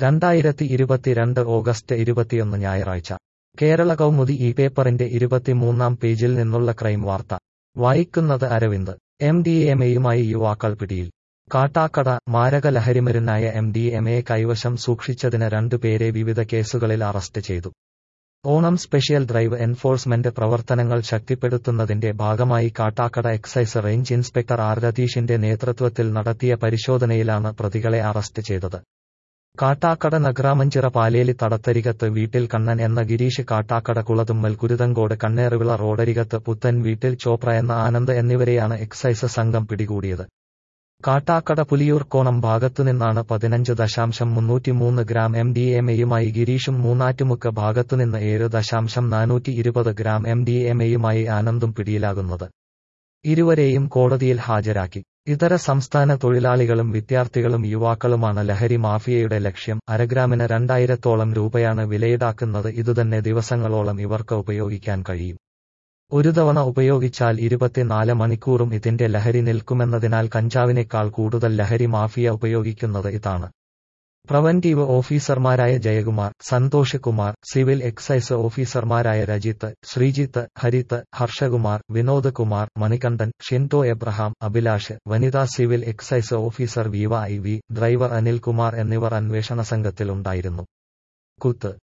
രണ്ടായിരത്തി ഇരുപത്തിരണ്ട് ഓഗസ്റ്റ് ഇരുപത്തിയൊന്ന് ഞായറാഴ്ച കേരള കൗമുദി ഈ പേപ്പറിന്റെ ഇരുപത്തിമൂന്നാം പേജിൽ നിന്നുള്ള ക്രൈം വാർത്ത വായിക്കുന്നത് അരവിന്ദ് എം ഡി എം എയുമായി യുവാക്കൾ പിടിയിൽ കാട്ടാക്കട മാരക ലഹരിമരുന്നായ എം ഡി എം എ കൈവശം സൂക്ഷിച്ചതിന് രണ്ടുപേരെ വിവിധ കേസുകളിൽ അറസ്റ്റ് ചെയ്തു ഓണം സ്പെഷ്യൽ ഡ്രൈവ് എൻഫോഴ്സ്മെന്റ് പ്രവർത്തനങ്ങൾ ശക്തിപ്പെടുത്തുന്നതിന്റെ ഭാഗമായി Kattakada excise range inspector R രതീഷിന്റെ നേതൃത്വത്തിൽ നടത്തിയ പരിശോധനയിലാണ് പ്രതികളെ അറസ്റ്റ് ചെയ്തത് കാട്ടാക്കട നഗ്രാമഞ്ചിറ പാലേലി തടത്തരികത്ത് വീട്ടിൽ കണ്ണൻ എന്ന ഗിരീഷ് കാട്ടാക്കട കുളതുമ്മൽ കുരുതങ്കോട് കണ്ണേറുവിള റോഡരികത്ത് പുത്തൻ വീട്ടിൽ ചോപ്ര എന്ന ആനന്ദ് എന്നിവരെയാണ് എക്സൈസ് സംഘം പിടികൂടിയത് കാട്ടാക്കട പുലിയൂർക്കോണം ഭാഗത്തുനിന്നാണ് പതിനഞ്ച് ദശാംശം മുന്നൂറ്റിമൂന്ന് ഗ്രാം എം ഡി എം എയുമായി ഗിരീഷും മൂന്നാറ്റുമുക്ക് ഭാഗത്തുനിന്ന് ഏഴ് ദശാംശം നാനൂറ്റി ഇരുപത് ഗ്രാം എം ഡി എം എയുമായി ആനന്ദും പിടിയിലാകുന്നത് ഇരുവരെയും കോടതിയിൽ ഹാജരാക്കി ഇതര സംസ്ഥാന തൊഴിലാളികളും വിദ്യാർത്ഥികളും യുവാക്കളുമാണ് ലഹരി മാഫിയയുടെ ലക്ഷ്യം അരഗ്രാമിന് രണ്ടായിരത്തോളം രൂപയാണ് വിലയിടാക്കുന്നത് ഇതുതന്നെ ദിവസങ്ങളോളം ഇവർക്ക് ഉപയോഗിക്കാൻ കഴിയും ഒരു തവണ ഉപയോഗിച്ചാൽ ഇരുപത്തിനാല് മണിക്കൂറും ഇതിന്റെ ലഹരി നിൽക്കുമെന്നതിനാൽ കഞ്ചാവിനേക്കാൾ കൂടുതൽ ലഹരി മാഫിയ ഉപയോഗിക്കുന്നത് ഇതാണ് പ്രവന്റീവ് ഓഫീസർമാരായ ജയകുമാർ സന്തോഷ് കുമാർ സിവിൽ എക്സൈസ് ഓഫീസർമാരായ രജിത്ത് ശ്രീജിത്ത് ഹരിത്ത് ഹർഷകുമാർ വിനോദ് കുമാർ മണികണ്ഠൻ ഷിൻഡോ എബ്രഹാം അഭിലാഷ് വനിതാ സിവിൽ എക്സൈസ് ഓഫീസർ വിവ ഐ വി ഡ്രൈവർ അനിൽകുമാർ എന്നിവർ അന്വേഷണ സംഘത്തിലുണ്ടായിരുന്നു കുത്ത്